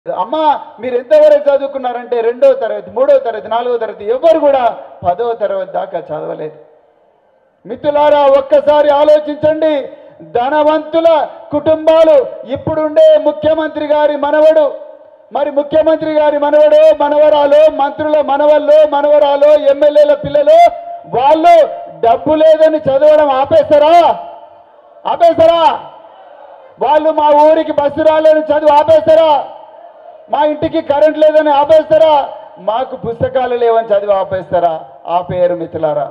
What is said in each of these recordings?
అమ్మా మీరు ఎంతవరకు చదువుకున్నారంటే రెండో తరగతి మూడో తరగతి నాలుగో తరగతి ఎవరు కూడా పదో తరగతి దాకా చదవలేదు మిత్రులారా ఒక్కసారి ఆలోచించండి ధనవంతుల కుటుంబాలు ఇప్పుడుండే ముఖ్యమంత్రి గారి మనవడు మరి ముఖ్యమంత్రి గారి మనవడు మనవరాలు మంత్రుల మనవళ్ళు మనవరాలు ఎమ్మెల్యేల పిల్లలు వాళ్ళు డబ్బు లేదని చదవడం ఆపేస్తారా ఆపేస్తారా వాళ్ళు మా ఊరికి బస్సు రాలేని చదువు ఆపేస్తారా మా ఇంటికి కరెంట్ లేదని ఆపేస్తారా మాకు పుస్తకాలు లేవని చదివి ఆపేస్తారా ఆపేయరు మిత్రులారా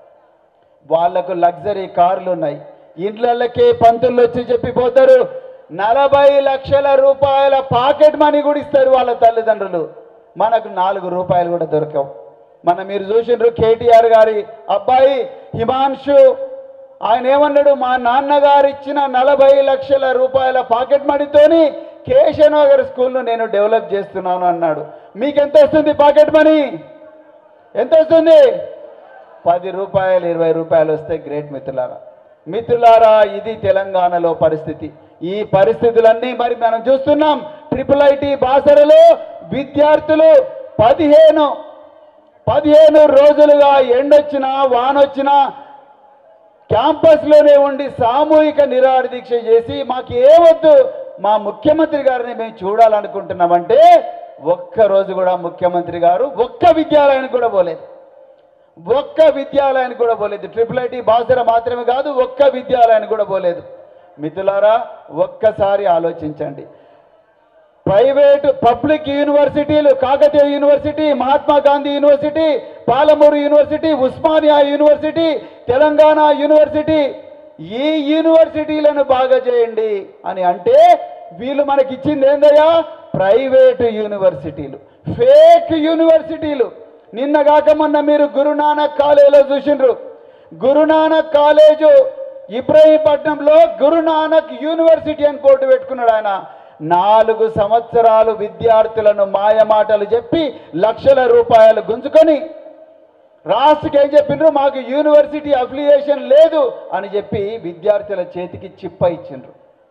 వాళ్లకు లగ్జరీ కార్లు ఉన్నాయి ఇండ్లకే పంతులు వచ్చి చెప్పిపోతారు నలభై లక్షల రూపాయల పాకెట్ మనీ కూడా ఇస్తారు వాళ్ళ తల్లిదండ్రులు మనకు నాలుగు రూపాయలు కూడా దొరకవు మన మీరు చూసిండ్రు కేటీఆర్ గారి అబ్బాయి హిమాంశు ఆయన ఏమన్నాడు మా నాన్నగారు ఇచ్చిన నలభై లక్షల రూపాయల పాకెట్ మనీతోని కేశనగర్ స్కూల్ను నేను డెవలప్ చేస్తున్నాను అన్నాడు మీకు ఎంత వస్తుంది పాకెట్ మనీ ఎంత వస్తుంది పది రూపాయలు ఇరవై రూపాయలు వస్తే గ్రేట్ మిత్రులారా మిత్రులారా ఇది తెలంగాణలో పరిస్థితి ఈ పరిస్థితులన్నీ మరి మనం చూస్తున్నాం ట్రిపుల్ ఐటి బాసరలో విద్యార్థులు పదిహేను పదిహేను రోజులుగా ఎండొచ్చినా వానొచ్చినా క్యాంపస్లోనే ఉండి సామూహిక నిరాహార దీక్ష చేసి మాకు ఏవద్దు మా ముఖ్యమంత్రి గారిని మేము చూడాలనుకుంటున్నామంటే ఒక్క రోజు కూడా ముఖ్యమంత్రి గారు ఒక్క విద్యాలయానికి కూడా పోలేదు ఒక్క విద్యాలయానికి కూడా పోలేదు ట్రిపుల్ ఐటీ బాసర మాత్రమే కాదు ఒక్క విద్యాలయానికి కూడా పోలేదు మిత్రులారా ఒక్కసారి ఆలోచించండి ప్రైవేటు పబ్లిక్ యూనివర్సిటీలు Kakatiya university Mahatma Gandhi university Palamuru university Osmania university Telangana university ఈ యూనివర్సిటీలను బాగా చేయండి అని అంటే వీళ్ళు మనకి ఇచ్చింది ఏందయ్యా ప్రైవేటు యూనివర్సిటీలు ఫేక్ యూనివర్సిటీలు నిన్న కాక మొన్న మీరు గురునానక్ కాలేజీలో చూసిండ్రు గురునానక్ కాలేజు ఇబ్రహీంపట్నంలో గురునానక్ యూనివర్సిటీ అని బోర్డు పెట్టుకున్నాడు ఆయన నాలుగు సంవత్సరాలు విద్యార్థులను మాయమాటలు చెప్పి లక్షల రూపాయలు గుంజుకొని రాష్ట్రకి ఏం చెప్పిండ్రు మాకు యూనివర్సిటీ అఫిలియేషన్ లేదు అని చెప్పి విద్యార్థుల చేతికి చిప్ప ఇచ్చిండ్రు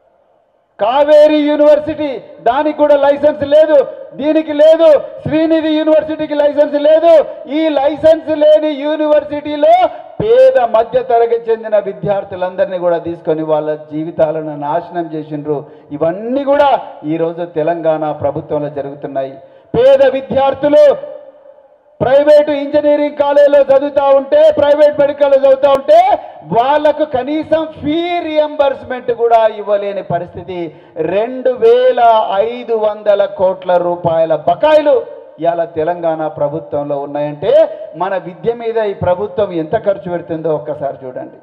కావేరీ యూనివర్సిటీ దానికి కూడా లైసెన్స్ లేదు దీనికి లేదు శ్రీనిధి యూనివర్సిటీకి లైసెన్స్ లేదు ఈ లైసెన్స్ లేని యూనివర్సిటీలో పేద మధ్య తరగతి చెందిన విద్యార్థులందరినీ కూడా తీసుకొని వాళ్ళ జీవితాలను నాశనం చేసిండ్రు ఇవన్నీ కూడా ఈరోజు తెలంగాణ ప్రభుత్వంలో జరుగుతున్నాయి పేద విద్యార్థులు ప్రైవేటు ఇంజనీరింగ్ కాలేజీలో చదువుతా ఉంటే ప్రైవేట్ మెడికల్లో చదువుతా ఉంటే వాళ్లకు కనీసం ఫీ రియంబర్స్మెంట్ కూడా ఇవ్వలేని పరిస్థితి రెండు వేల ఐదు వందల కోట్ల రూపాయల బకాయిలు ఇవాళ తెలంగాణ ప్రభుత్వంలో ఉన్నాయంటే మన విద్య మీద ఈ ప్రభుత్వం ఎంత ఖర్చు పెడుతుందో ఒక్కసారి చూడండి